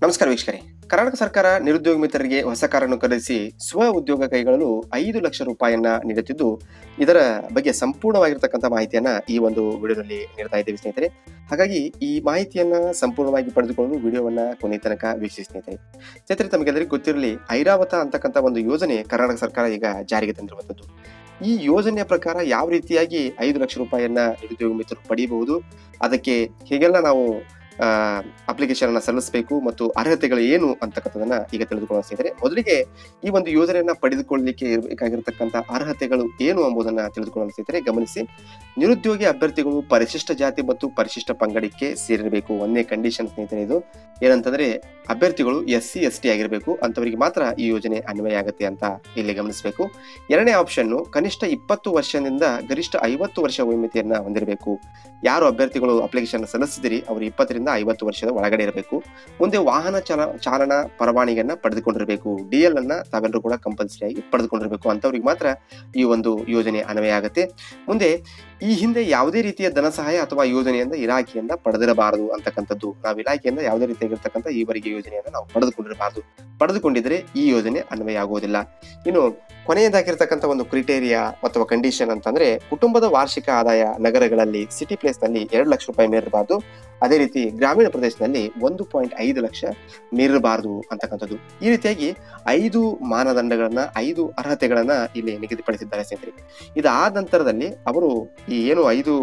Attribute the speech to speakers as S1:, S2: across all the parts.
S1: ನಮಸ್ಕಾರ ವೀಕ್ಷಕರೇ ಕರ್ನಾಟಕ ಸರ್ಕಾರ ನಿರುದ್ಯೋಗ ಮಿತ್ರರಿಗೆ ಹೊಸ ಕಾರನ್ನು ಖರೀದಿಸಿ ಸ್ವ ಉದ್ಯೋಗ ಕೈಗೊಳ್ಳಲು ಐದು ಲಕ್ಷ ರೂಪಾಯಿಯನ್ನ ನೀಡುತ್ತಿದ್ದು ಇದರ ಬಗ್ಗೆ ಸಂಪೂರ್ಣವಾಗಿರ್ತಕ್ಕಂಥ ಮಾಹಿತಿಯನ್ನ ಈ ಒಂದು ವಿಡಿಯೋದಲ್ಲಿ ನೀಡ್ತಾ ಇದ್ದೇವೆ ಸ್ನೇಹಿತರೆ ಹಾಗಾಗಿ ಈ ಮಾಹಿತಿಯನ್ನ ಸಂಪೂರ್ಣವಾಗಿ ಪಡೆದುಕೊಳ್ಳಲು ವಿಡಿಯೋವನ್ನ ಕೊನೆ ತನಕ ವೀಕ್ಷಿಸಿ ಸ್ನೇಹಿತರೆ ಸ್ನೇಹಿತರೆ ತಮಗೆಲ್ಲರಿಗೂ ಗೊತ್ತಿರಲಿ ಐರಾವತ ಅಂತಕ್ಕಂಥ ಒಂದು ಯೋಜನೆ ಕರ್ನಾಟಕ ಸರ್ಕಾರ ಈಗ ಜಾರಿಗೆ ತಂದಿರುವಂಥದ್ದು ಈ ಯೋಜನೆಯ ಪ್ರಕಾರ ಯಾವ ರೀತಿಯಾಗಿ ಐದು ಲಕ್ಷ ರೂಪಾಯಿಯನ್ನ ನಿರುದ್ಯೋಗ ಮಿತ್ರರು ಪಡೆಯಬಹುದು ಅದಕ್ಕೆ ಹೇಗೆಲ್ಲ ನಾವು ಅಪ್ಲಿಕೇಶನ್ ಅನ್ನ ಸಲ್ಲಿಸಬೇಕು ಮತ್ತು ಅರ್ಹತೆಗಳು ಏನು ಅಂತಕ್ಕಂಥದನ್ನ ಈಗ ತಿಳಿದುಕೊಳ್ಳೋಣ ಸ್ನೇಹಿತರೆ ಮೊದಲಿಗೆ ಈ ಒಂದು ಯೋಜನೆಯನ್ನ ಪಡೆದುಕೊಳ್ಳಲಿಕ್ಕೆ ಇರಬೇಕಾಗಿರತಕ್ಕಂಥ ಅರ್ಹತೆಗಳು ಏನು ಎಂಬುದನ್ನ ತಿಳಿದುಕೊಳ್ಳೋಣ ಸ್ನೇಹಿತರೆ ಗಮನಿಸಿ ನಿರುದ್ಯೋಗಿ ಅಭ್ಯರ್ಥಿಗಳು ಪರಿಶಿಷ್ಟ ಜಾತಿ ಮತ್ತು ಪರಿಶಿಷ್ಟ ಪಂಗಡಕ್ಕೆ ಸೇರಿರಬೇಕು ಒಂದೇ ಕಂಡೀಷನ್ ಸ್ನೇಹಿತರೆ ಇದು ಏನಂತಂದ್ರೆ ಅಭ್ಯರ್ಥಿಗಳು ಎಸ್ ಸಿ ಎಸ್ ಟಿ ಆಗಿರಬೇಕು ಅಂತವರಿಗೆ ಮಾತ್ರ ಈ ಯೋಜನೆ ಅನ್ವಯ ಆಗುತ್ತೆ ಅಂತ ಇಲ್ಲಿ ಗಮನಿಸಬೇಕು ಎರಡನೇ ಆಪ್ಷನ್ ಕನಿಷ್ಠ ಇಪ್ಪತ್ತು ವರ್ಷದಿಂದ ಗರಿಷ್ಠ ಐವತ್ತು ವರ್ಷ ವಯೋಮಿತಿಯನ್ನ ಹೊಂದಿರಬೇಕು ಯಾರು ಅಭ್ಯರ್ಥಿಗಳು ಅಪ್ಲಿಕೇಶನ್ ಸಲ್ಲಿಸಿದಿರಿ ಅವರು ಇಪ್ಪತ್ತರಿಂದ ಐವತ್ತು ವರ್ಷದ ಒಳಗಡೆ ಇರಬೇಕು ಮುಂದೆ ವಾಹನ ಚಲ ಚಾಲನಾ ಪರವಾನಗಿಯನ್ನ ಪಡೆದುಕೊಂಡಿರಬೇಕು ಡಿ ಎಲ್ ಅನ್ನ ತಾವೆಲ್ಲರೂ ಕೂಡ ಕಂಪಲ್ಸರಿ ಆಗಿ ಪಡೆದುಕೊಂಡಿರಬೇಕು ಅಂತವ್ರಿಗೆ ಮಾತ್ರ ಈ ಒಂದು ಯೋಜನೆ ಅನ್ವಯ ಆಗುತ್ತೆ ಮುಂದೆ ಈ ಹಿಂದೆ ಯಾವುದೇ ರೀತಿಯ ಧನ ಸಹಾಯ ಅಥವಾ ಯೋಜನೆಯಿಂದ ಇಲಾಖೆಯಿಂದ ಪಡೆದಿರಬಾರದು ಅಂತಕ್ಕಂಥದ್ದು ನಾವು ಇಲಾಖೆಯಿಂದ ಯಾವುದೇ ರೀತಿಯಾಗಿರ್ತಕ್ಕಂಥ ಈವರೆಗೆ ಯೋಜನೆಯನ್ನು ನಾವು ಪಡೆದುಕೊಂಡಿರಬಾರದು ಪಡೆದುಕೊಂಡಿದ್ರೆ ಈ ಯೋಜನೆ ಅನ್ವಯ ಆಗುವುದಿಲ್ಲ ಇನ್ನು ಕೊನೆಯದಾಗಿರ್ತಕ್ಕಂಥ ಒಂದು ಕ್ರಿಟೇರಿಯಾ ಅಥವಾ ಕಂಡೀಷನ್ ಅಂತಂದ್ರೆ ಕುಟುಂಬದ ವಾರ್ಷಿಕ ಆದಾಯ ನಗರಗಳಲ್ಲಿ ಸಿಟಿ ಪ್ಲೇಸ್ ನಲ್ಲಿ ಎರಡು ಲಕ್ಷ ರೂಪಾಯಿ ಮೀರಬಾರದು ಅದೇ ರೀತಿ ಗ್ರಾಮೀಣ ಪ್ರದೇಶದಲ್ಲಿ ಒಂದು ಪಾಯಿಂಟ್ ಐದು ಲಕ್ಷ ಮೀರಬಾರದು ಅಂತಕ್ಕಂಥದ್ದು ಈ ರೀತಿಯಾಗಿ ಐದು ಮಾನದಂಡಗಳನ್ನ ಐದು ಅರ್ಹತೆಗಳನ್ನ ಇಲ್ಲಿ ನಿಗದಿಪಡಿಸಿದ್ದಾರೆ ಸ್ನೇಹಿತರೆ ಇದಾದ ನಂತರದಲ್ಲಿ ಅವರು ಈ ಏನು ಐದು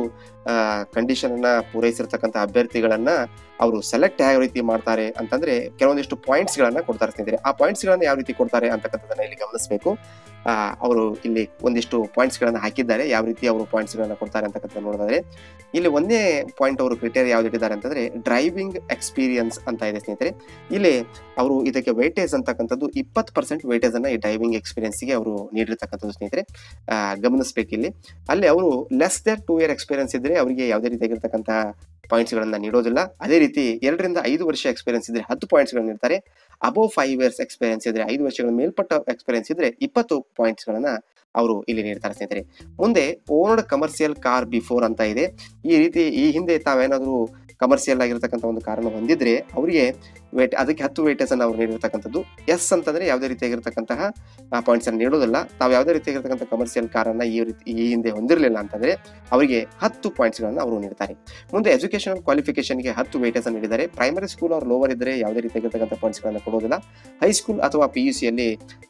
S1: ಕಂಡೀಷನ್ ಅನ್ನ ಪೂರೈಸಿರ್ತಕ್ಕಂಥ ಅಭ್ಯರ್ಥಿಗಳನ್ನ ಅವರು ಸೆಲೆಕ್ಟ್ ಯಾವ ರೀತಿ ಮಾಡ್ತಾರೆ ಅಂತಂದ್ರೆ ಕೆಲವೊಂದಿಷ್ಟು ಪಾಯಿಂಟ್ಸ್ ಗಳನ್ನ ಕೊಡ್ತಾರೆ ಸ್ನೇಹಿತರೆ ಆ ಪಾಯಿಂಟ್ಸ್ ಗಳನ್ನ ಯಾವ ರೀತಿ ಕೊಡ್ತಾರೆ ಅಂತಕ್ಕಂಥದ್ದನ್ನ ಇಲ್ಲಿ ಗಮನಿಸಬೇಕು ಆ, ಅವರು ಇಲ್ಲಿ ಒಂದಿಷ್ಟು ಪಾಯಿಂಟ್ಸ್ ಗಳನ್ನ ಹಾಕಿದ್ದಾರೆ ಯಾವ ರೀತಿ ಅವರು ಪಾಯಿಂಟ್ಸ್ ಗಳನ್ನ ಕೊಡ್ತಾರೆ ಅಂತಕ್ಕಂಥ ನೋಡಿದ್ರೆ ಇಲ್ಲಿ ಒಂದೇ ಪಾಯಿಂಟ್ ಅವರು ಕ್ರಿಟೇರಿಯಾ ಯಾವ್ದು ಇಟ್ಟಿದ್ದಾರೆ ಅಂತಂದ್ರೆ ಡ್ರೈವಿಂಗ್ ಎಕ್ಸ್ಪೀರಿಯನ್ಸ್ ಅಂತ ಇದೆ ಸ್ನೇಹಿತರೆ ಇಲ್ಲಿ ಅವರು ಇದಕ್ಕೆ ವೇಟೇಜ್ ಅಂತಕ್ಕಂಥದ್ದು ಇಪ್ಪತ್ತು ಪರ್ಸೆಂಟ್ ವೇಟೇಜ್ ಅನ್ನ ಈ ಡ್ರೈವಿಂಗ್ ಎಕ್ಸ್ಪೀರಿಯನ್ಸ್ಗೆ ಅವರು ನೀಡಿರ್ತಕ್ಕಂಥದ್ದು ಸ್ನೇಹಿತರೆ ಆ, ಗಮನಿಸ್ಬೇಕು ಇಲ್ಲಿ ಅಲ್ಲಿ ಅವರು less than two year experience ಇದ್ರೆ ಅವರಿಗೆ ಯಾವುದೇ ರೀತಿಯಾಗಿರ್ತಕ್ಕಂಥ ಪಾಯಿಂಟ್ಸ್ ಗಳನ್ನ ನೀಡೋದಿಲ್ಲ ಅದೇ ರೀತಿ ಎರಡರಿಂದ ಐದು ವರ್ಷ ಎಕ್ಸ್ಪೀರಿಯನ್ಸ್ ಇದ್ರೆ ಹತ್ತು ಪಾಯಿಂಟ್ಸ್ ಗಳನ್ನ ನೀಡ್ತಾರೆ ಅಬೋವ್ ಫೈವ್ ಇಯರ್ಸ್ ಎಕ್ಸ್ಪೀರಿಯನ್ಸ್ ಇದ್ರೆ ಐದು ವರ್ಷಗಳ ಮೇಲ್ಪಟ್ಟ ಎಕ್ಸ್ಪೀರಿಯನ್ಸ್ ಇದ್ರೆ ಇಪ್ಪತ್ತು ಪಾಯಿಂಟ್ಸ್ ಗಳನ್ನ ಅವರು ಇಲ್ಲಿ ನೀಡ್ತಾರೆ ಸ್ನೇಹಿತರೆ ಮುಂದೆ ಓನ್ಡ್ ಕಮರ್ಷಿಯಲ್ ಕಾರ್ ಬಿಫೋರ್ ಅಂತ ಇದೆ ಈ ರೀತಿ ಈ ಹಿಂದೆ ತಾವೇನಾದ್ರೂ ಕಮರ್ಷಿಯಲ್ ಆಗಿರ್ತಕ್ಕಂಥ ಒಂದು ಕಾರನ್ನು ಹೊಂದಿದ್ರೆ ಅವರಿಗೆ ವೇಟ್ ಅದಕ್ಕೆ ಹತ್ತು ವೇಟೇಜ್ ಅನ್ನು ಅವ್ರು ನೀಡಿರ್ತಕ್ಕಂಥದ್ದು ಎಸ್ ಅಂತಂದ್ರೆ ಯಾವುದೇ ರೀತಿಯಾಗಿರ್ತಕ್ಕಂತಹ ಪಾಯಿಂಟ್ಸ್ ಅನ್ನು ನೀಡೋದಿಲ್ಲ ತಾವು ಯಾವುದೇ ರೀತಿಯಾಗಿರ್ತಕ್ಕಂಥ ಕಮರ್ಷಿಯಲ್ ಕಾರನ್ನ ಈ ರೀತಿ ಈ ಹಿಂದೆ ಹೊಂದಿರಲಿಲ್ಲ ಅಂತಂದ್ರೆ ಅವರಿಗೆ ಹತ್ತು ಪಾಯಿಂಟ್ಸ್ ಗಳನ್ನ ಅವರು ನೀಡ್ತಾರೆ ಮುಂದೆ ಎಜುಕೇಶನಲ್ ಕ್ವಾಲಿಫಿಕೇಶನ್ಗೆ ಹತ್ತು ವೇಟೇಜ್ ಅನ್ನು ನೀಡಿದ್ದಾರೆ ಪ್ರೈಮರಿ ಸ್ಕೂಲ್ ಅವ್ರು ಲೋವರ್ ಇದ್ದರೆ ಯಾವುದೇ ರೀತಿಯಾಗಿರ್ತಕ್ಕಂಥ ಪಾಯಿಂಟ್ಸ್ ಗಳನ್ನ ಕೊಡೋದಿಲ್ಲ ಹೈಸ್ಕೂಲ್ ಅಥವಾ ಪಿ ಯು ಸಿಯಲ್ಲಿ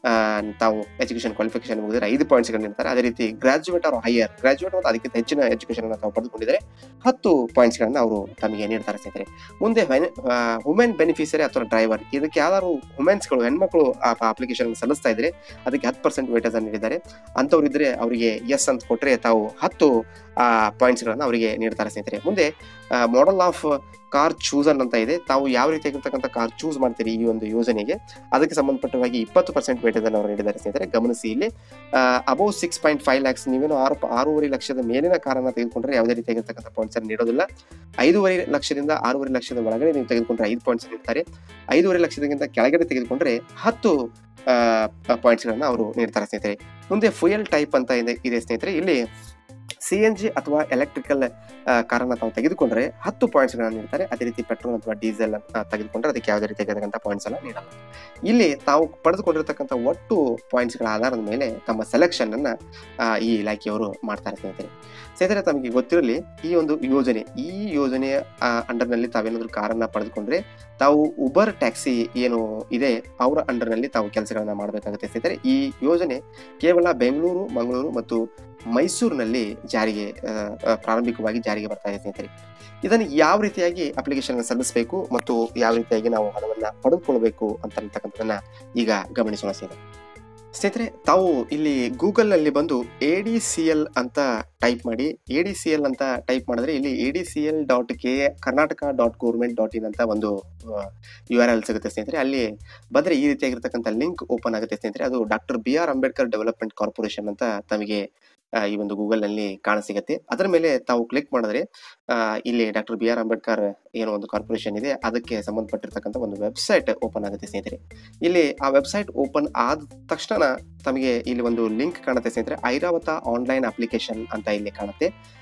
S1: ತಾವು ಎಜುಕೇಶನ್ ಕ್ವಾಲಿಫಿಕೇಶನ್ ಮುಗಿದ್ರೆ ಐದು ಪಾಯಿಂಟ್ಸ್ ಗಳನ್ನ ನೀಡ್ತಾರೆ ಅದೇ ರೀತಿ ಗ್ರಾಜುಯೇಟ್ ಅವ್ರ ಹೈಯರ್ ಗ್ರಾಜುಯೇಟ್ ಮತ್ತು ಅದಕ್ಕಿಂತ ಹೆಚ್ಚಿನ ಎಜುಕೇಶನ್ ಅನ್ನು ತಾವು ಪಡೆದುಕೊಂಡಿದ್ದಾರೆ ಹತ್ತು ಪಾಯಿಂಟ್ಸ್ ಗಳನ್ನ ಅವರು ತಮಗೆ ನೀಡ್ತಾರೆ ಸ್ನೇಹಿತರೆ ಮುಂದೆ ವುಮೆನ್ ಬೆನಿಫಿಷರಿ ಅಥವಾ ಡ್ರೈವರ್ ಇದಕ್ಕೆ ಯಾರು ವುಮೆನ್ಸ್ಗಳು ಹೆಣ್ಮಕ್ಳು ಅಪ್ಲಿಕೇಶನ್ ಸಲ್ಲಿಸ್ತಾ ಇದ್ರೆ ಅದಕ್ಕೆ ಹತ್ತು ಪರ್ಸೆಂಟ್ ವೇಟೇಜ್ ಅನ್ನು ನೀಡಿದ್ದಾರೆ ಅಂಥವ್ರು ಇದ್ರೆ ಅವರಿಗೆ ಎಸ್ ಅಂತ ಕೊಟ್ಟರೆ ತಾವು ಹತ್ತು ಪಾಯಿಂಟ್ಸ್ ಗಳನ್ನ ಅವರಿಗೆ ನೀಡ್ತಾರೆ ಸ್ನೇಹಿತರೆ ಮುಂದೆ ಮಾಡೆಲ್ ಆಫ್ ಕಾರ್ ಚೂಸನ್ ಅಂತ ಇದೆ ತಾವು ಯಾವ ರೀತಿಯಾಗಿರ್ತಕ್ಕಂಥ ಕಾರ್ ಚೂಸ್ ಮಾಡ್ತೀರಿ ಈ ಒಂದು ಯೋಜನೆಗೆ ಅದಕ್ಕೆ ಸಂಬಂಧಪಟ್ಟವಾಗಿ ಇಪ್ಪತ್ತು ಪರ್ಸೆಂಟ್ ವೇಟೇಜ್ ಅನ್ನು ಅವರು ನೀಡಿದ್ದಾರೆ ಸ್ನೇಹಿತರೆ ಗಮನಿಸಿ ಇಲ್ಲಿ above six point five lakhs ನೀವೇನು ಆರು ಆರೂವರೆ ಲಕ್ಷದ ಮೇಲಿನ ಕಾರನ್ನ ತೆಗೆದುಕೊಂಡ್ರೆ ಯಾವುದೇ ರೀತಿಯಾಗಿರ್ತಕ್ಕಂಥ ಪಾಯಿಂಟ್ಸ್ ಅನ್ನು ನೀಡೋದಿಲ್ಲ ಐದೂವರೆ ಲಕ್ಷದಿಂದ ಆರೂವರೆ ಲಕ್ಷದ ಒಳಗಡೆ ನೀವು ತೆಗೆದುಕೊಂಡ್ರೆ ಐದು ಪಾಯಿಂಟ್ಸ್ ನೀಡ್ತಾರೆ ಐದೂವರೆ ಲಕ್ಷದಿಂದ ಕೆಳಗಡೆ ತೆಗೆದುಕೊಂಡ್ರೆ ಹತ್ತು ಪಾಯಿಂಟ್ಸ್ ಗಳನ್ನ ಅವರು ನೀಡ್ತಾರೆ ಸ್ನೇಹಿತರೆ ಮುಂದೆ ಫುಯಲ್ ಟೈಪ್ ಅಂತ ಇದೆ ಇದೆ ಸ್ನೇಹಿತರೆ ಇಲ್ಲಿ ಸಿ ಎನ್ ಜಿ ಅಥವಾ ಎಲೆಕ್ಟ್ರಿಕಲ್ ಕಾರನ್ನ ತಾವು ತೆಗೆದುಕೊಂಡ್ರೆ ಹತ್ತು ಪಾಯಿಂಟ್ಸ್ ಗಳನ್ನ ನೀಡ್ತಾರೆ ಅದೇ ರೀತಿ ಪೆಟ್ರೋಲ್ ಅಥವಾ ಡೀಸೆಲ್ ತೆಗೆದುಕೊಂಡ್ರೆ ಅದಕ್ಕೆ ಯಾವುದೇ ರೀತಿಯಾಗಿರ್ತಕ್ಕಂಥ ಪಾಯಿಂಟ್ಸ್ ಅನ್ನ ನೀಡಲ್ಲ ಇಲ್ಲಿ ತಾವು ಪಡೆದುಕೊಂಡಿರ್ತಕ್ಕಂಥ ಒಟ್ಟು ಪಾಯಿಂಟ್ಸ್ ಗಳ ಆಧಾರದ ಮೇಲೆ ತಮ್ಮ ಸೆಲೆಕ್ಷನ್ ಅನ್ನ ಆ, ಈ ಇಲಾಖೆಯವರು ಮಾಡ್ತಾರೆ ಸ್ನೇಹಿತರೆ ಸ್ನೇಹಿತರೆ ತಮಗೆ ಗೊತ್ತಿರಲಿ ಈ ಒಂದು ಯೋಜನೆ ಈ ಯೋಜನೆಯ ಅಂಡರ್ನಲ್ಲಿ ತಾವೇನಾದ್ರೂ ಕಾರನ್ನ ಪಡೆದುಕೊಂಡ್ರೆ ತಾವು ಉಬರ್ ಟ್ಯಾಕ್ಸಿ ಏನು ಇದೆ ಅವರ ಅಂಡರ್ನಲ್ಲಿ ತಾವು ಕೆಲಸಗಳನ್ನ ಮಾಡಬೇಕಾಗುತ್ತೆ ಸ್ನೇಹಿತರೆ ಈ ಯೋಜನೆ ಕೇವಲ ಬೆಂಗಳೂರು ಮಂಗಳೂರು ಮತ್ತು ಮೈಸೂರಿನಲ್ಲಿ ಜಾರಿಗೆ ಆ, ಆ, ಪ್ರಾರಂಭಿಕವಾಗಿ ಜಾರಿಗೆ ಬರ್ತಾ ಇದೆ ಸ್ನೇಹಿತರೆ ಇದನ್ನು ಯಾವ ರೀತಿಯಾಗಿ ಅಪ್ಲಿಕೇಶನ್ ಸಲ್ಲಿಸಬೇಕು ಮತ್ತು ಯಾವ ರೀತಿಯಾಗಿ ನಾವು ಹಣವನ್ನ ಪಡೆದುಕೊಳ್ಬೇಕು ಅಂತಕ್ಕಂಥದ್ದನ್ನ ಈಗ ಗಮನಿಸೋಣ ಸ್ನೇಹಿತರೆ ಸ್ನೇಹಿತರೆ ತಾವು ಇಲ್ಲಿ ಗೂಗಲ್ ನಲ್ಲಿ ಬಂದು ಎ ಡಿ ಸಿ ಎಲ್ ಅಂತ ಟೈಪ್ ಮಾಡಿ ಎ ಡಿ ಸಿ ಎಲ್ ಅಂತ ಟೈಪ್ ಮಾಡಿದ್ರೆ ಇಲ್ಲಿ A D C L dot K Karnataka dot government dot in ಅಂತ ಒಂದು ಯು ಆರ್ ಎಲ್ ಸಿಗುತ್ತೆ ಸ್ನೇಹಿತರೆ ಅಲ್ಲಿ ಬಂದ್ರೆ ಈ ರೀತಿಯಾಗಿರ್ತಕ್ಕಂಥ ಲಿಂಕ್ ಓಪನ್ ಆಗುತ್ತೆ ಸ್ನೇಹಿತರೆ ಅದು doctor B R Ambedkar development corporation ಅಂತ ತಮಗೆ ಆ, ಈ ಒಂದು ಗೂಗಲ್ ನಲ್ಲಿ ಕಾಣಸಿಗತ್ತೆ ಅದರ ಮೇಲೆ ತಾವು ಕ್ಲಿಕ್ ಮಾಡಿದ್ರೆ ಆ, ಇಲ್ಲಿ ಡಾಕ್ಟರ್ ಬಿ ಆರ್ ಅಂಬೇಡ್ಕರ್ ಏನೋ ಒಂದು ಕಾರ್ಪೊರೇಷನ್ ಇದೆ ಅದಕ್ಕೆ ಸಂಬಂಧಪಟ್ಟಿರ್ತಕ್ಕಂಥ ಒಂದು ವೆಬ್ಸೈಟ್ ಓಪನ್ ಆಗುತ್ತೆ ಸ್ನೇಹಿತರೆ ಇಲ್ಲಿ ಆ ವೆಬ್ಸೈಟ್ ಓಪನ್ ಆದ ತಕ್ಷಣ ತಮಗೆ ಇಲ್ಲಿ ಒಂದು ಲಿಂಕ್ ಕಾಣುತ್ತೆ ಸ್ನೇಹಿತರೆ ಐರಾವತ ಆನ್ಲೈನ್ ಅಪ್ಲಿಕೇಶನ್ ಅಂತ ಇಲ್ಲಿ ಕಾಣುತ್ತೆ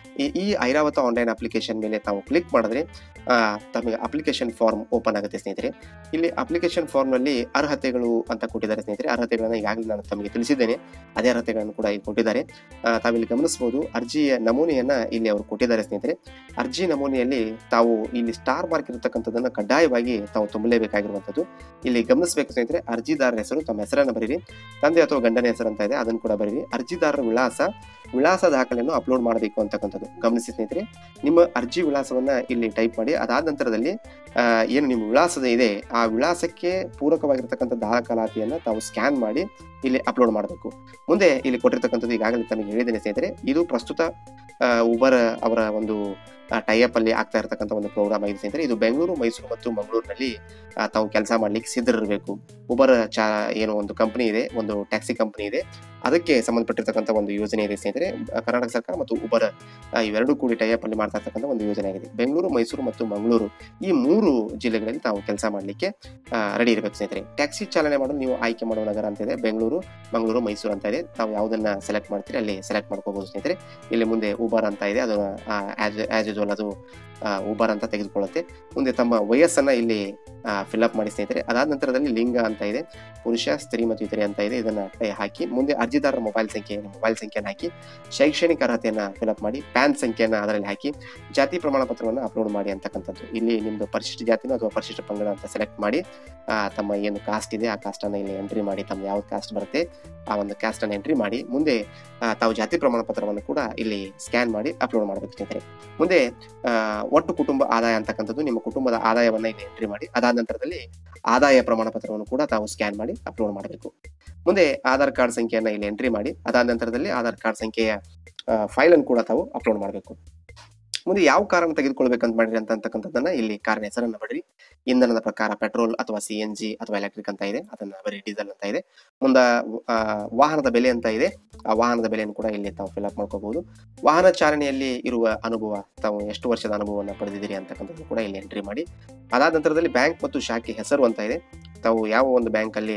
S1: ಈ- ಈ ಐರಾವತ ಆನ್ಲೈನ್ ಅಪ್ಲಿಕೇಶನ್ ಮೇಲೆ ತಾವು ಕ್ಲಿಕ್ ಮಾಡಿದ್ರೆ ಆ, ತಮಗೆ ಅಪ್ಲಿಕೇಶನ್ ಫಾರ್ಮ್ ಓಪನ್ ಆಗುತ್ತೆ ಸ್ನೇಹಿತರೆ ಇಲ್ಲಿ ಅಪ್ಲಿಕೇಶನ್ ಫಾರ್ಮ್ನಲ್ಲಿ ಅರ್ಹತೆಗಳು ಅಂತ ಕೊಟ್ಟಿದ್ದಾರೆ ಸ್ನೇಹಿತರೆ ಅರ್ಹತೆಗಳನ್ನು ಈಗಾಗಲೇ ನಾನು ತಮಗೆ ತಿಳಿಸಿದ್ದೇನೆ ಅದೇ ಅರ್ಹತೆಗಳನ್ನು ಕೂಡ ಇಲ್ಲಿ ಕೊಟ್ಟಿದ್ದಾರೆ ಆ, ತಾವಿಲ್ಲಿ ಗಮನಿಸಬಹುದು ಅರ್ಜಿಯ ನಮೂನೆಯನ್ನ ಇಲ್ಲಿ ಅವರು ಕೊಟ್ಟಿದ್ದಾರೆ ಸ್ನೇಹಿತರೆ ಅರ್ಜಿ ನಮೂನೆಯಲ್ಲಿ ತಾವು ಇಲ್ಲಿ ಸ್ಟಾರ್ ಮಾರ್ಕ್ ಇರತಕ್ಕಂಥದ್ದನ್ನ ಕಡ್ಡಾಯವಾಗಿ ತಾವು ತುಂಬಲೇಬೇಕಾಗಿರುವಂಥದ್ದು ಇಲ್ಲಿ ಗಮನಿಸಬೇಕು ಸ್ನೇಹಿತರೆ ಅರ್ಜಿದಾರರ ಹೆಸರು ತಮ್ಮ ಹೆಸರನ್ನು ಬರೀರಿ ತಂದೆ ಅಥವಾ ಗಂಡನ ಹೆಸರು ಅಂತ ಇದೆ ಅದನ್ನು ಕೂಡ ಬರೀರಿ ಅರ್ಜಿದಾರರ ವಿಳಾಸ ವಿಳಾಸ ದಾಖಲೆಯನ್ನು ಅಪ್ಲೋಡ್ ಮಾಡಬೇಕು ಅಂತಕ್ಕಂಥದ್ದು ಗಮನಿಸಿ ಸ್ನೇಹಿತರೆ ನಿಮ್ಮ ಅರ್ಜಿ ವಿಳಾಸವನ್ನ ಇಲ್ಲಿ ಟೈಪ್ ಮಾಡಿ ಅದಾದ ನಂತರದಲ್ಲಿ ಆ, ಏನು ನಿಮ್ಮ ವಿಳಾಸದ ಇದೆ ಆ ವಿಳಾಸಕ್ಕೆ ಪೂರಕವಾಗಿರ್ತಕ್ಕಂಥ ದಾಖಲಾತಿಯನ್ನ ತಾವು ಸ್ಕ್ಯಾನ್ ಮಾಡಿ ಇಲ್ಲಿ ಅಪ್ಲೋಡ್ ಮಾಡಬೇಕು ಮುಂದೆ ಇಲ್ಲಿ ಕೊಟ್ಟಿರ್ತಕ್ಕಂಥದ್ದು ಈಗಾಗಲೇ ತಮಗೆ ಹೇಳಿದ್ದೇನೆ ಸ್ನೇಹಿತರೆ ಇದು ಪ್ರಸ್ತುತ ಉಬರ್ ಅವರ ಒಂದು ಟೈಅಪ್ ಅಲ್ಲಿ ಆಗ್ತಾ ಇರತಕ್ಕಂಥ ಒಂದು ಪ್ರೋಗ್ರಾಮ್ ಆಗಿದೆ ಸ್ನೇಹಿತರೆ ಇದು ಬೆಂಗಳೂರು ಮೈಸೂರು ಮತ್ತು ಮಂಗಳೂರಿನಲ್ಲಿ ಆ, ತಾವು ಕೆಲಸ ಮಾಡ್ಲಿಕ್ಕೆ ಸಿದ್ಧರಿರಬೇಕು ಉಬರ್ ಚಾ ಏನು ಒಂದು ಕಂಪನಿ ಇದೆ ಒಂದು ಟ್ಯಾಕ್ಸಿ ಕಂಪನಿ ಇದೆ ಅದಕ್ಕೆ ಸಂಬಂಧಪಟ್ಟಿರ್ತಕ್ಕಂಥ ಒಂದು ಯೋಜನೆ ಇದೆ ಸ್ನೇಹಿತರೆ ಆ, ಕರ್ನಾಟಕ ಸರ್ಕಾರ ಮತ್ತು ಉಬರ್ ಆ, ಇವೆರಡೂ ಕೂಡಿ ಟೈಅಪ್ ಅಲ್ಲಿ ಮಾಡ್ತಾ ಇರ್ತಕ್ಕಂಥ ಒಂದು ಯೋಜನೆ ಆಗಿದೆ ಬೆಂಗಳೂರು ಮೈಸೂರು ಮತ್ತು ಮಂಗಳೂರು ಈ ಮೂರು ಜಿಲ್ಲೆಗಳಲ್ಲಿ ತಾವು ಕೆಲಸ ಮಾಡಲಿಕ್ಕೆ ರೆಡಿ ಇರಬೇಕು ಸ್ನೇಹಿತರೆ ಟ್ಯಾಕ್ಸಿ ಚಾಲನೆ ಮಾಡಲು ನೀವು ಆಯ್ಕೆ ಮಾಡುವ ನಗರ ಅಂತ ಇದೆ ಬೆಂಗಳೂರು ಮಂಗಳೂರು ಮೈಸೂರು ಅಂತ ಇದೆ ತಾವು ಯಾವುದನ್ನ ಸೆಲೆಕ್ಟ್ ಮಾಡ್ತೀರಿ ಅಲ್ಲಿ ಸೆಲೆಕ್ಟ್ ಮಾಡ್ಕೋಬಹುದು ಸ್ನೇಹಿತರೆ ಇಲ್ಲಿ ಮುಂದೆ ಉಬರ್ ಅಂತ ಇದೆ ಅದು ಆಸ್ ಯೂಸ್ವಲ್ ಅದು ಉಬರ್ ಅಂತ ತೆಗೆದುಕೊಳ್ಳುತ್ತೆ ಮುಂದೆ ತಮ್ಮ ವಯಸ್ಸನ್ನ ಇಲ್ಲಿ ಫಿಲ್ಅಪ್ ಮಾಡಿ ಸ್ನೇಹಿತರೆ ಅದಾದ ನಂತರದಲ್ಲಿ ಲಿಂಗ ಅಂತ ಇದೆ ಪುರುಷ ಸ್ತ್ರೀ ಮತ್ತು ಇತರೆ ಅಂತ ಇದೆ ಇದನ್ನ ಟೈ- ಹಾಕಿ ಮುಂದೆ ಅರ್ಜಿದಾರರ ಮೊಬೈಲ್ ಸಂಖ್ಯೆ ಮೊಬೈಲ್ ಸಂಖ್ಯೆಯನ್ನು ಹಾಕಿ ಶೈಕ್ಷಣಿಕ ಅರ್ಹತೆಯನ್ನ ಫಿಲ್ಅಪ್ ಮಾಡಿ ಪ್ಯಾನ್ ಸಂಖ್ಯೆಯನ್ನ ಅದರಲ್ಲಿ ಹಾಕಿ ಜಾತಿ ಪ್ರಮಾಣ ಪತ್ರವನ್ನು ಅಪ್ಲೋಡ್ ಮಾಡಿ ಅಂತಕ್ಕಂಥದ್ದು ಇಲ್ಲಿ ನಿಮ್ದು ಪರಿಶಿಷ್ಟ ಜಾತಿನ ಅಥವಾ ಪರಿಶಿಷ್ಟ ಪಂಗಡ ಅಂತ ಸೆಲೆಕ್ಟ್ ಮಾಡಿ ಆ, ತಮ್ಮ ಏನು ಕಾಸ್ಟ್ ಇದೆ ಆ ಕಾಸ್ಟ್ ಅನ್ನ ಇಲ್ಲಿ ಎಂಟ್ರಿ ಮಾಡಿ ತಮ್ಮ ಯಾವ ಕಾಸ್ಟ್ ಬರುತ್ತೆ ಆ ಒಂದು ಕಾಸ್ಟ್ ಅನ್ನು ಎಂಟ್ರಿ ಮಾಡಿ ಮುಂದೆ ಆ, ತಾವು ಜಾತಿ ಪ್ರಮಾಣ ಪತ್ರವನ್ನು ಕೂಡ ಇಲ್ಲಿ ಸ್ಕ್ಯಾನ್ ಮಾಡಿ ಅಪ್ಲೋಡ್ ಮಾಡಬೇಕು ಸ್ನೇಹಿತರೆ ಮುಂದೆ ಆ, ಒಟ್ಟು ಕುಟುಂಬ ಆದಾಯ ಅಂತಕ್ಕಂಥದ್ದು ನಿಮ್ಮ ಕುಟುಂಬದ ಆದಾಯವನ್ನ ಇಲ್ಲಿ ಎಂಟ್ರಿ ಮಾಡಿ ಅದಾದ ನಂತರದಲ್ಲಿ ಆದಾಯ ಪ್ರಮಾಣ ಪತ್ರವನ್ನು ಕೂಡ ತಾವು ಸ್ಕ್ಯಾನ್ ಮಾಡಿ ಅಪ್ಲೋಡ್ ಮಾಡಬೇಕು ಮುಂದೆ ಆಧಾರ್ ಕಾರ್ಡ್ ಸಂಖ್ಯೆಯನ್ನ ಇಲ್ಲಿ ಎಂಟ್ರಿ ಮಾಡಿ ಅದಾದ ನಂತರದಲ್ಲಿ ಆಧಾರ್ ಕಾರ್ಡ್ ಸಂಖ್ಯೆಯ ಫೈಲ್ ಅನ್ನು ಕೂಡ ತಾವು ಅಪ್ಲೋಡ್ ಮಾಡಬೇಕು ಮುಂದೆ ಯಾವ ಕಾರನ್ನು ತೆಗೆದುಕೊಳ್ಬೇಕಂತ ಮಾಡಿರಿ ಅಂತ ಅಂತಕ್ಕಂಥದ್ದನ್ನ ಇಲ್ಲಿ ಕಾರಿನ ಹೆಸರನ್ನ ಬಡ್ರಿ ಇಂಧನದ ಪ್ರಕಾರ ಪೆಟ್ರೋಲ್ ಅಥವಾ ಸಿ ಎನ್ ಜಿ ಅಥವಾ ಎಲೆಕ್ಟ್ರಿಕ್ ಅಂತ ಇದೆ ಅದನ್ನ ಬರೀ ಡೀಸೆಲ್ ಅಂತ ಇದೆ ಮುಂದ ಆ, ವಾಹನದ ಬೆಲೆ ಅಂತ ಇದೆ ಆ ವಾಹನದ ಬೆಲೆಯನ್ನು ಕೂಡ ಇಲ್ಲಿ ತಾವು ಫಿಲ್ಅಪ್ ಮಾಡ್ಕೋಬಹುದು ವಾಹನ ಚಾಲನೆಯಲ್ಲಿ ಇರುವ ಅನುಭವ ತಾವು ಎಷ್ಟು ವರ್ಷದ ಅನುಭವವನ್ನು ಪಡೆದಿದ್ದೀರಿ ಅಂತಕ್ಕಂಥದ್ದು ಕೂಡ ಇಲ್ಲಿ ಎಂಟ್ರಿ ಮಾಡಿ ಅದಾದ ನಂತರದಲ್ಲಿ ಬ್ಯಾಂಕ್ ಮತ್ತು ಶಾಖೆ ಹೆಸರು ಅಂತ ಇದೆ ತಾವು ಯಾವ ಒಂದು ಬ್ಯಾಂಕ್ ಅಲ್ಲಿ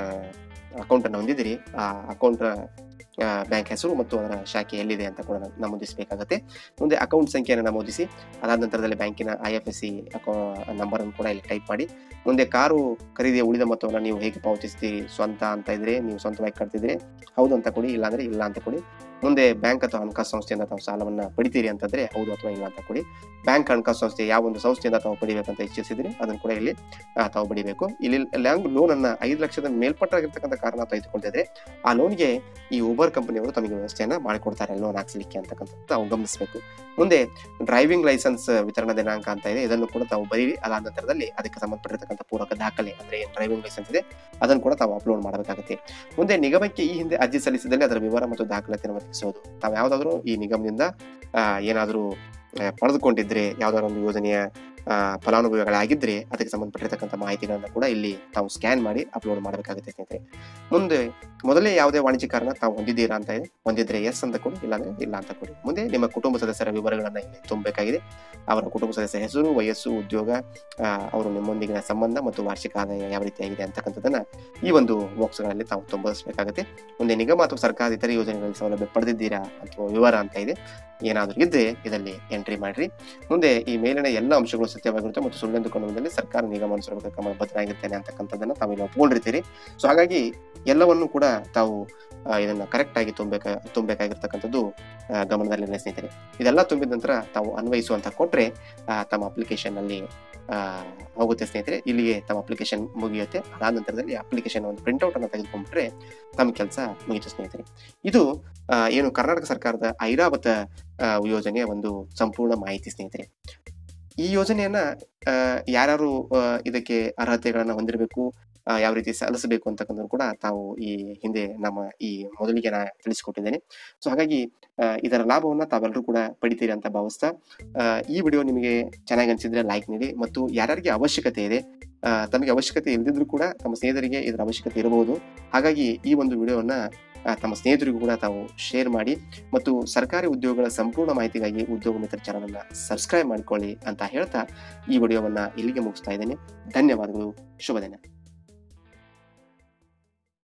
S1: ಅಕೌಂಟ್ ಅನ್ನು ಹೊಂದಿದ್ದೀರಿ ಆ ಅಕೌಂಟ್ ಬ್ಯಾಂಕ್ ಹೆಸರು ಮತ್ತು ಅದರ ಶಾಖೆ ಎಲ್ಲಿದೆ ಅಂತ ಕೂಡ ನಮ್- ನಮೂದಿಸಬೇಕಾಗತ್ತೆ ಮುಂದೆ ಅಕೌಂಟ್ ಸಂಖ್ಯೆಯನ್ನು ನಮೂದಿಸಿ ಅದಾದ ನಂತರದಲ್ಲಿ ಬ್ಯಾಂಕಿನ I F S C number ಅನ್ನು ಕೂಡ ಇಲ್ಲಿ ಟೈಪ್ ಮಾಡಿ ಮುಂದೆ ಕಾರು ಖರೀದಿಯ ಉಳಿದ ಮೊತ್ತವನ್ನು ನೀವು ಹೇಗೆ ಪಾವತಿಸ್ತೀರಿ ಸ್ವಂತ ಅಂತ ಇದ್ರೆ ನೀವು ಸ್ವಂತವಾಗಿ ಕಟ್ತಿದ್ರೆ ಹೌದು ಅಂತ ಕೊಡಿ ಇಲ್ಲಾಂದ್ರೆ ಇಲ್ಲ ಅಂತ ಕೊಡಿ ಮುಂದೆ ಬ್ಯಾಂಕ್ ಅಥವಾ ಹಣಕಾಸು ಸಂಸ್ಥೆಯಿಂದ ತಾವು ಸಾಲವನ್ನ ಪಡಿತೀರಿ ಅಂತಂದ್ರೆ ಹೌದು ಅಥವಾ ಇಲ್ಲ ಅಂತ ಕೊಡಿ ಬ್ಯಾಂಕ್ ಹಣಕಾಸು ಸಂಸ್ಥೆ ಯಾವ ಒಂದು ಸಂಸ್ಥೆಯಿಂದ ತಾವು ಪಡಿಬೇಕಂತ ಇಚ್ಛಿಸಿದ್ರೆ ಅದನ್ನು ಕೂಡ ಇಲ್ಲಿ ಆ, ತಾವು ಪಡಿಬೇಕು ಇಲ್ಲಿ ಲ್ಯಾಂಗ್ ಲೋನ್ ಅನ್ನ ಐದು ಲಕ್ಷದ ಮೇಲ್ಪಟ್ಟಾಗಿರ್ತಕ್ಕಂಥ ಕಾರಣ ತೆಗೆದುಕೊಳ್ತಿದ್ರೆ ಆ ಲೋನ್ಗೆ ಈ ಉಬರ್ ಕಂಪನಿಯವರು ತಮಗೆ ವ್ಯವಸ್ಥೆಯನ್ನ ಮಾಡಿಕೊಡ್ತಾರೆ ಲೋನ್ ಹಾಕ್ಸ್ಲಿಕ್ಕೆ ಅಂತಕ್ಕಂಥದ್ದು ತಾವು ಗಮನಿಸಬೇಕು ಮುಂದೆ ಡ್ರೈವಿಂಗ್ ಲೈಸೆನ್ಸ್ ವಿತರಣಾ ದಿನಾಂಕ ಅಂತ ಇದೆ ಇದನ್ನು ಕೂಡ ತಾವು ಬರೀರಿ ಅದಾದ ನಂತರದಲ್ಲಿ ಅದಕ್ಕೆ ಸಂಬಂಧಪಟ್ಟಿರ್ತಕ್ಕಂಥ ಪೂರಕ ದಾಖಲೆ ಅಂದ್ರೆ ಏನು ಡ್ರೈವಿಂಗ್ ಲೈಸೆನ್ಸ್ ಇದೆ ಅದನ್ನು ಕೂಡ ತಾವು ಅಪ್ಲೋಡ್ ಮಾಡಬೇಕಾಗುತ್ತೆ ಮುಂದೆ ನಿಗಮಕ್ಕೆ ಈ ಹಿಂದೆ ಅರ್ಜಿ ಸಲ್ಲಿಸಿದಲ್ಲಿ ಅದರ ವಿವರ ಮತ್ತು ದಾಖಲಾತಿಯನ್ನು ಒದಗಿಸುವುದು ತಾವು ಯಾವುದಾದ್ರೂ ಈ ನಿಗಮದಿಂದ ಆ, ಏನಾದರೂ ಆ, ಪಡೆದುಕೊಂಡಿದ್ರೆ ಯಾವ್ದಾದ್ರು ಒಂದು ಯೋಜನೆಯ ಆ, ಫಲಾನುಭವಿಗಳಾಗಿದ್ರೆ ಅದಕ್ಕೆ ಸಂಬಂಧಪಟ್ಟಿರ್ತಕ್ಕಂಥ ಮಾಹಿತಿಗಳನ್ನ ಕೂಡ ಇಲ್ಲಿ ತಾವು ಸ್ಕ್ಯಾನ್ ಮಾಡಿ ಅಪ್ಲೋಡ್ ಮಾಡಬೇಕಾಗುತ್ತೆ ಸ್ನೇಹಿತರೆ ಮುಂದೆ ಮೊದಲೇ ಯಾವುದೇ ವಾಣಿಜ್ಯಕಾರನ ತಾವು ಹೊಂದಿದ್ದೀರಾ ಅಂತ ಇದೆ ಹೊಂದಿದ್ರೆ ಎಸ್ ಅಂತ ಕೊಡಿ ಇಲ್ಲಾಂದ್ರೆ ಇಲ್ಲ ಅಂತ ಕೊಡಿ ಮುಂದೆ ನಿಮ್ಮ ಕುಟುಂಬ ಸದಸ್ಯರ ವಿವರಗಳನ್ನ ಇಲ್ಲಿ ತುಂಬಬೇಕಾಗಿದೆ ಅವರ ಕುಟುಂಬ ಸದಸ್ಯರ ಹೆಸರು ವಯಸ್ಸು ಉದ್ಯೋಗ ಆ, ಅವರು ನಿಮ್ಮೊಂದಿಗಿನ ಸಂಬಂಧ ಮತ್ತು ವಾರ್ಷಿಕ ಆದಾಯ ಯಾವ ರೀತಿಯಾಗಿದೆ ಅಂತಕ್ಕಂಥದ್ದನ್ನ ಈ ಒಂದು ಬಾಕ್ಸ್ಗಳಲ್ಲಿ ತಾವು ತುಂಬಿಸಬೇಕಾಗುತ್ತೆ ಮುಂದೆ ನಿಗಮ ಅಥವಾ ಸರ್ಕಾರದ ಇತರ ಯೋಜನೆಗಳಲ್ಲಿ ಸೌಲಭ್ಯ ಪಡೆದಿದ್ದೀರಾ ಅಥವಾ ವಿವರ ಅಂತ ಇದೆ ಏನಾದರೂ ಇದ್ರೆ ಇದರಲ್ಲಿ ಎಂಟ್ರಿ ಮಾಡ್ರಿ ಮುಂದೆ ಈ ಮೇಲಿನ ಎಲ್ಲ ಅಂಶಗಳು ಸತ್ಯವಾಗಿರುತ್ತೆ ಮತ್ತು ಸುಳ್ಳೆಂದು ಕಾನೂನಿನಲ್ಲಿ ಸರ್ಕಾರ ನಿಗಮ ಅನುಸರಿಸಬೇಕು ಕ್ರಮ ಬದ್ಧನಾಗಿರ್ತೇನೆ ಅಂತಕ್ಕಂಥದ್ದನ್ನ ತಾವು ಇಲ್ಲಿ ಒಪ್ಕೊಂಡಿರ್ತೀರಿ ಸೊ ಹಾಗಾಗಿ ಎಲ್ಲವನ್ನು ಕೂಡ ತಾವು ಆ, ಇದನ್ನ ಕರೆಕ್ಟ್ ಆಗಿ ತುಂಬಬೇಕ ತುಂಬಬೇಕಾಗಿರ್ತಕ್ಕಂಥದ್ದು ಆ, ಗಮನದಲ್ಲಿರಲಿ ಸ್ನೇಹಿತರೆ ಇದೆಲ್ಲ ತುಂಬಿದ ನಂತರ ತಾವು ಅನ್ವಯಿಸುವಂತ ಕೊಟ್ರೆ ಆ, ತಮ್ಮ ಅಪ್ಲಿಕೇಶನ್ ಅಲ್ಲಿ ಆ, ಹೋಗುತ್ತೆ ಸ್ನೇಹಿತರೆ ಇಲ್ಲಿಗೆ ತಮ್ಮ ಅಪ್ಲಿಕೇಶನ್ ಮುಗಿಯುತ್ತೆ ಅದಾದ ನಂತರದಲ್ಲಿ ಅಪ್ಲಿಕೇಶನ್ ಒಂದು ಪ್ರಿಂಟ್ಔಟ್ ಅನ್ನು ತೆಗೆದುಕೊಂಡ್ಬಿಟ್ರೆ ತಮ್ಮ ಕೆಲಸ ಮುಗಿತು ಸ್ನೇಹಿತರೆ ಇದು ಆ, ಏನು ಕರ್ನಾಟಕ ಸರ್ಕಾರದ ಐರಾವತ ಆ, ಯೋಜನೆಯ ಒಂದು ಸಂಪೂರ್ಣ ಮಾಹಿತಿ ಸ್ನೇಹಿತರೆ ಈ ಯೋಜನೆಯನ್ನ ಆ, ಯಾರ್ಯಾರು ಆ, ಇದಕ್ಕೆ ಅರ್ಹತೆಗಳನ್ನ ಹೊಂದಿರಬೇಕು ಆ, ಯಾವ ರೀತಿ ಸಲ್ಲಿಸಬೇಕು ಅಂತಕ್ಕಂಥದ್ದು ಕೂಡ ತಾವು ಈ ಹಿಂದೆ ನಮ್ಮ ಈ ಮೊದಲಿಗೆ ನಾ ತಿಳಿಸಿಕೊಟ್ಟಿದ್ದೇನೆ ಸೊ ಹಾಗಾಗಿ ಆ, ಇದರ ಲಾಭವನ್ನ ತಾವೆಲ್ಲರೂ ಕೂಡ ಪಡಿತೀರಿ ಅಂತ ಭಾವಿಸ್ತಾ ಆ, ಈ ವಿಡಿಯೋ ನಿಮಗೆ ಚೆನ್ನಾಗಿ ಅನಿಸಿದ್ರೆ ಲೈಕ್ ನೀಡಿ ಮತ್ತು ಯಾರ್ಯಾರಿಗೆ ಅವಶ್ಯಕತೆ ಇದೆ ಆ, ತಮಗೆ ಅವಶ್ಯಕತೆ ಇಲ್ಲದಿದ್ರೂ ಕೂಡ ತಮ್ಮ ಸ್ನೇಹಿತರಿಗೆ ಇದರ ಅವಶ್ಯಕತೆ ಇರಬಹುದು ಹಾಗಾಗಿ ಈ ಒಂದು ವಿಡಿಯೋವನ್ನ ಆ, ತಮ್ಮ ಸ್ನೇಹಿತರಿಗೂ ಕೂಡ ತಾವು ಶೇರ್ ಮಾಡಿ ಮತ್ತು ಸರ್ಕಾರಿ ಉದ್ಯೋಗಗಳ ಸಂಪೂರ್ಣ ಮಾಹಿತಿಗಾಗಿ ಉದ್ಯೋಗ ಮಿತ್ರ ಚಾನಲ್ ಅನ್ನ ಸಬ್ಸ್ಕ್ರೈಬ್ ಮಾಡಿಕೊಳ್ಳಿ ಅಂತ ಹೇಳ್ತಾ ಈ ವಿಡಿಯೋವನ್ನ ಇಲ್ಲಿಗೆ ಮುಗಿಸ್ತಾ ಇದ್ದೇನೆ ಧನ್ಯವಾದಗಳು ಶುಭ ದಿನ